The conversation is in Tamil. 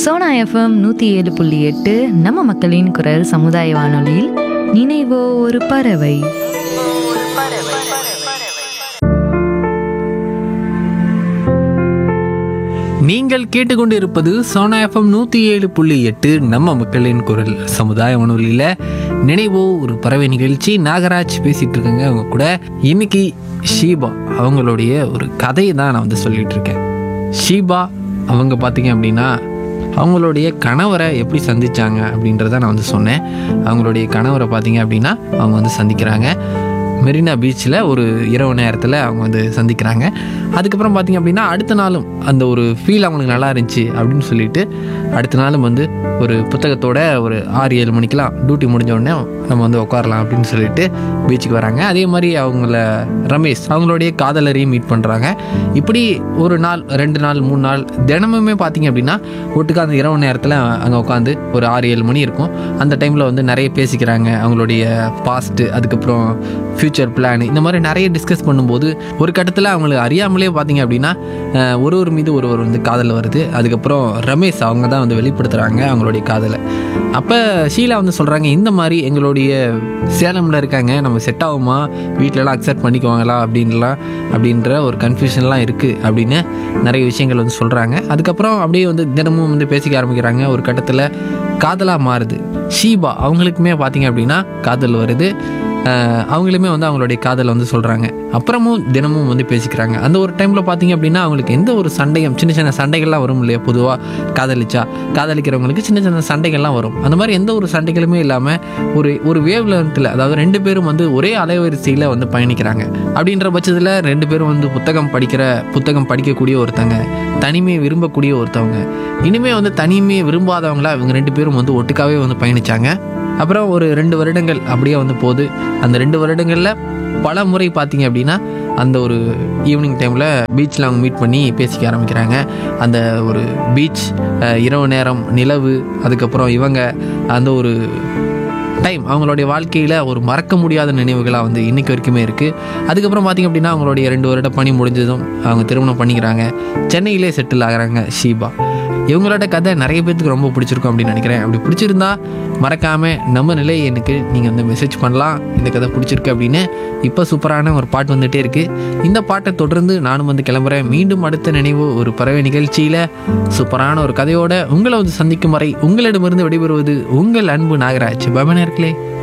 சோனா எஃப்எம் நூற்றி ஏழு புள்ளி எட்டு நம்ம மக்களின் குரல் சமுதாய வானொலியில் நினைவோ ஒரு பறவை நீங்கள் கேட்டுக்கொண்டிருப்பது சோனா எஃப்எம் நூற்றி ஏழு புள்ளி எட்டு நம்ம மக்களின் குரல் சமுதாய வானொலியில் நினைவோ ஒரு பறவை நிகழ்ச்சி நாகராஜ் பேசிட்டு இருக்கேங்க அவங்க கூட இன்னைக்கு ஷீபா அவங்களுடைய ஒரு கதையை தான் நான் வந்து சொல்லிட்டு இருக்கேன் ஷீபா அவங்க பார்த்தீங்க அப்படின்னா அவங்களுடைய கணவரை எப்படி சந்திச்சாங்க அப்படின்றத நான் வந்து சொன்னேன் அவங்களுடைய கணவரை பார்த்தீங்க அப்படின்னா அவங்க வந்து சந்திக்கிறாங்க மெரினா பீச்சில் ஒரு இரவு நேரத்தில் அவங்க வந்து சந்திக்கிறாங்க அதுக்கப்புறம் பார்த்தீங்க அப்படின்னா அடுத்த நாளும் அந்த ஒரு ஃபீல் அவங்களுக்கு நல்லா இருந்துச்சு அப்படின்னு சொல்லிட்டு அடுத்த நாளும் வந்து ஒரு புத்தகத்தோட ஒரு ஆறு ஏழு மணிக்கெலாம் டியூட்டி முடிஞ்ச உடனே நம்ம வந்து உட்காரலாம் அப்படின்னு சொல்லிட்டு பீச்சுக்கு வராங்க அதே மாதிரி அவங்கள ரமேஷ் அவங்களுடைய காதலரையும் மீட் பண்ணுறாங்க இப்படி ஒரு நாள் ரெண்டு நாள் மூணு நாள் தினமுமே பார்த்தீங்க அப்படின்னா ஒட்டுக்கா அந்த இரவு நேரத்தில் அங்கே உட்காந்து ஒரு ஆறு ஏழு மணி இருக்கும் அந்த டைமில் வந்து நிறைய பேசிக்கிறாங்க அவங்களுடைய பாஸ்ட்டு அதுக்கப்புறம் ஃப்யூச்சர் பிளான் இந்த மாதிரி நிறைய டிஸ்கஸ் பண்ணும்போது ஒரு கட்டத்தில் அவங்களுக்கு அறியாமலே பார்த்தீங்க அப்படின்னா அஹ், ஒருவர் மீது ஒருவர் வந்து காதல் வருது அதுக்கப்புறம் ரமேஷ் அவங்க தான் வந்து வெளிப்படுத்துகிறாங்க அவங்களுடைய காதலை அப்போ ஷீலா வந்து சொல்கிறாங்க இந்த மாதிரி எங்களுடைய சேலமில் இருக்காங்க நம்ம செட் ஆகுமா வீட்டிலலாம் அக்செப்ட் பண்ணிக்குவாங்களா அப்படின்லாம் அப்படின்ற ஒரு கன்ஃபியூஷன்லாம் இருக்குது அப்படின்னு நிறைய விஷயங்கள் வந்து சொல்கிறாங்க அதுக்கப்புறம் அப்படியே வந்து தினமும் வந்து பேசிக்க ஆரம்பிக்கிறாங்க ஒரு கட்டத்தில் காதலாக மாறுது ஷீபா அவங்களுக்குமே பார்த்தீங்க அப்படின்னா காதல் வருது அஹ் அவங்களுமே வந்து அவங்களுடைய காதலை வந்து சொல்கிறாங்க அப்புறமும் தினமும் வந்து பேசிக்கிறாங்க அந்த ஒரு டைமில் பார்த்தீங்க அப்படின்னா அவங்களுக்கு எந்த ஒரு சண்டையும் சின்ன சின்ன சண்டைகள்லாம் வரும் இல்லையா பொதுவாக காதலிச்சா காதலிக்கிறவங்களுக்கு சின்ன சின்ன சண்டைகள்லாம் வரும் அந்த மாதிரி எந்த ஒரு சண்டைகளுமே இல்லாமல் ஒரு ஒரு வேவ் லென்த்தில் அதாவது ரெண்டு பேரும் வந்து ஒரே அலைவரிசையில் வந்து பயணிக்கிறாங்க அப்படின்ற பட்சத்தில் ரெண்டு பேரும் வந்து புத்தகம் படிக்கிற புத்தகம் படிக்கக்கூடிய ஒருத்தங்க தனிமையை விரும்பக்கூடிய ஒருத்தவங்க இனிமே வந்து தனிமையை விரும்பாதவங்களா இவங்க ரெண்டு பேரும் வந்து ஒட்டுக்காவே வந்து பயணிச்சாங்க அப்புறம் ஒரு ரெண்டு வருடங்கள் அப்படியே வந்து போகுது அந்த ரெண்டு வருடங்களில் பல முறை பார்த்தீங்க அப்படின்னா அந்த ஒரு ஈவினிங் டைமில் பீச்சில் அவங்க மீட் பண்ணி பேசிக்க ஆரம்பிக்கிறாங்க அந்த ஒரு பீச் இரவு நேரம் நிலவு அதுக்கப்புறம் இவங்க அந்த ஒரு டைம் அவங்களுடைய வாழ்க்கையில் ஒரு மறக்க முடியாத நினைவுகளாக வந்து இன்னைக்கு வரைக்குமே இருக்குது அதுக்கப்புறம் பார்த்திங்க அப்படின்னா அவங்களுடைய ரெண்டு வருட பணி முடிஞ்சதும் அவங்க திருமணம் பண்ணிக்கிறாங்க சென்னையிலே செட்டில் ஆகுறாங்க ஷீபா இவங்களோட கதை நிறைய பேத்துக்கு ரொம்ப பிடிச்சிருக்கும் அப்படின்னு நினைக்கிறேன் அப்படி பிடிச்சிருந்தா மறக்காமல் நம்ம நிலை எனக்கு நீங்கள் வந்து மெசேஜ் பண்ணலாம் இந்த கதை பிடிச்சிருக்கு அப்படின்னு இப்போ சூப்பரான ஒரு பாட்டு வந்துகிட்டே இருக்குது இந்த பாட்டை தொடர்ந்து நானும் வந்து கிளம்புறேன் மீண்டும் அடுத்த நினைவு ஒரு பறவை நிகழ்ச்சியில் சூப்பரான ஒரு கதையோட உங்களை வந்து சந்திக்கும் வரை உங்களிடமிருந்து விடைபெறுவது உங்கள் அன்பு நாகராஜ் பபனர்களே